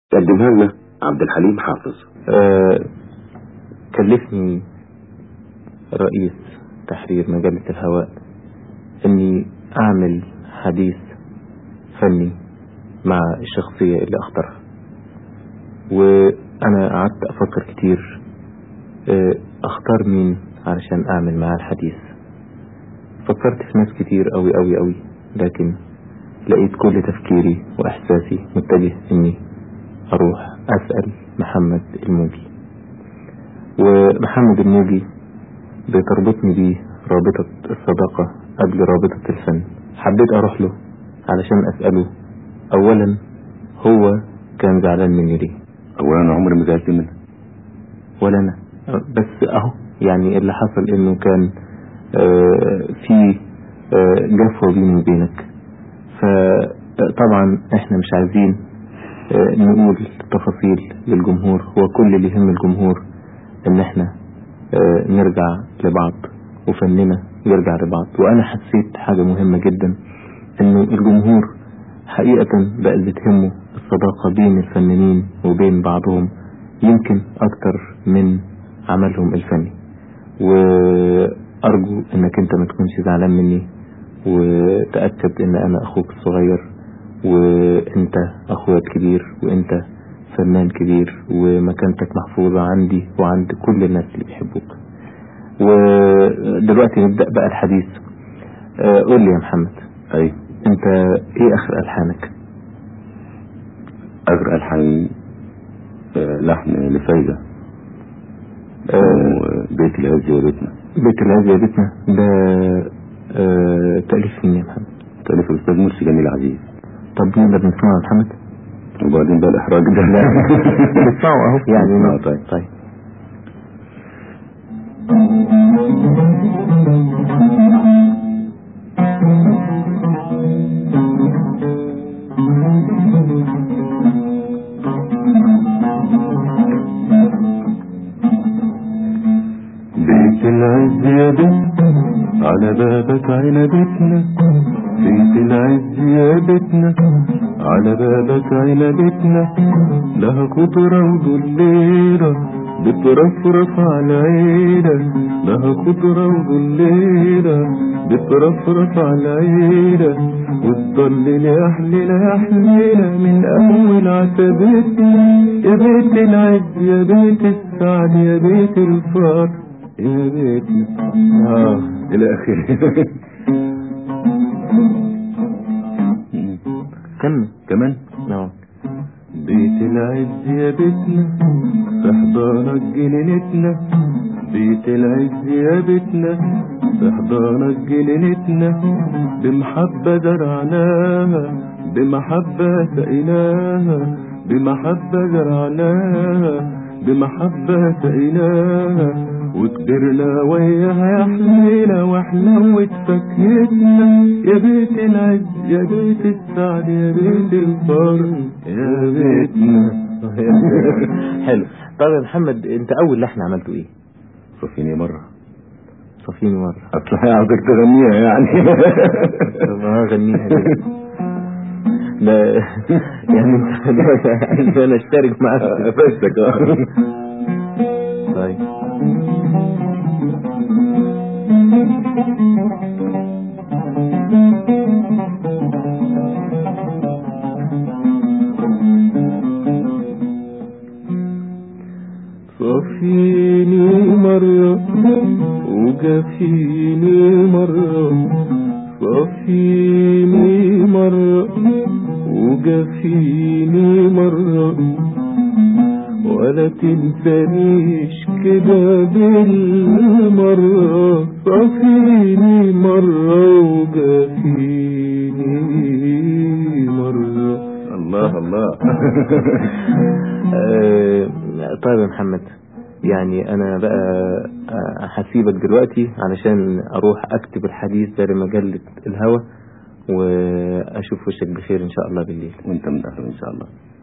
قدمها لنا عبد الحليم حافظ آه كلفني رئيس تحرير مجلة الهواء اني اعمل حديث فني مع الشخصية اللي اختارها وانا قعدت افكر كتير آه اختار مين علشان اعمل معاه الحديث فكرت في ناس كتير قوي قوي قوي لكن لقيت كل تفكيري واحساسي متجه اني اروح اسأل محمد الموجي ومحمد الموجي بتربطني بيه رابطة الصداقة قبل رابطة الفن حبيت اروح له علشان اسأله اولا هو كان زعلان مني ليه اولا انا عمري ما زعلت منك ولا انا بس اهو يعني اللي حصل انه كان آه في آه جفوة بيني وبينك فطبعا احنا مش عايزين آه نقول تفاصيل للجمهور هو كل اللي يهم الجمهور ان احنا نرجع لبعض وفننا يرجع لبعض وانا حسيت حاجة مهمة جدا انه الجمهور حقيقة بقت بتهمه الصداقة بين الفنانين وبين بعضهم يمكن اكتر من عملهم الفني وارجو انك انت ما تكونش زعلان مني وتأكد ان انا اخوك الصغير وانت اخويا الكبير وانت فنان كبير ومكانتك محفوظة عندي وعند كل الناس اللي بيحبوك ودلوقتي نبدأ بقى الحديث قول لي يا محمد اي انت ايه اخر الحانك اخر الحان لحن لفايدة بيت العز يا بيتنا بيت العز يا بيتنا ده اه تأليف مين يا محمد تأليف الاستاذ مرسي جميل عزيز طب نقدر نسمعه يا محمد وبعدين بقى الاحراج ده لا نسمعه اهو يعني آه طيب طيب بيت العز يا بيت على بابك عنبتنا بيت العز يا بيتنا على بابك عنبتنا لها خضرة وضليرة بترفرف على عينك لها خضرة وضليرة بترفرف على عينك وتضلل يا أحلنا يا أحلنا من أول عتبتنا يا بيت العز يا بيت السعد يا بيت الفرح يا بيتنا اه الى اخره كمل كمان اه بيت العز يا بيتنا في حضانك جنينتنا بيت العز يا بيتنا في حضانك جنينتنا بمحبة زرعناها بمحبة سقيناها بمحبة زرعناها بمحبة سقيناها وكبرنا وياها يا حلينا وحلوت فكرتنا يا بيت العز يا بيت السعد يا بيت الفرح يا بيتنا حلو طب يا محمد انت اول لحن عملته ايه صفيني مرة صفيني مرة اصل عاوزك تغنيها يعني طب اه غنيها ليه لا يعني انت عايز انا اشترك معاك قفشتك اه طيب صفيني مرة وجفيني مرة صفيني مرة وجفيني مرة ولا تنسانيش كده بالمرة صفيني مرة وجفيني مرة الله الله آه، طيب يا محمد يعني انا بقى آه، هسيبك دلوقتي علشان اروح اكتب الحديث ده لمجلة الهوى واشوف وشك بخير ان شاء الله بالليل وانت من اهله ان شاء الله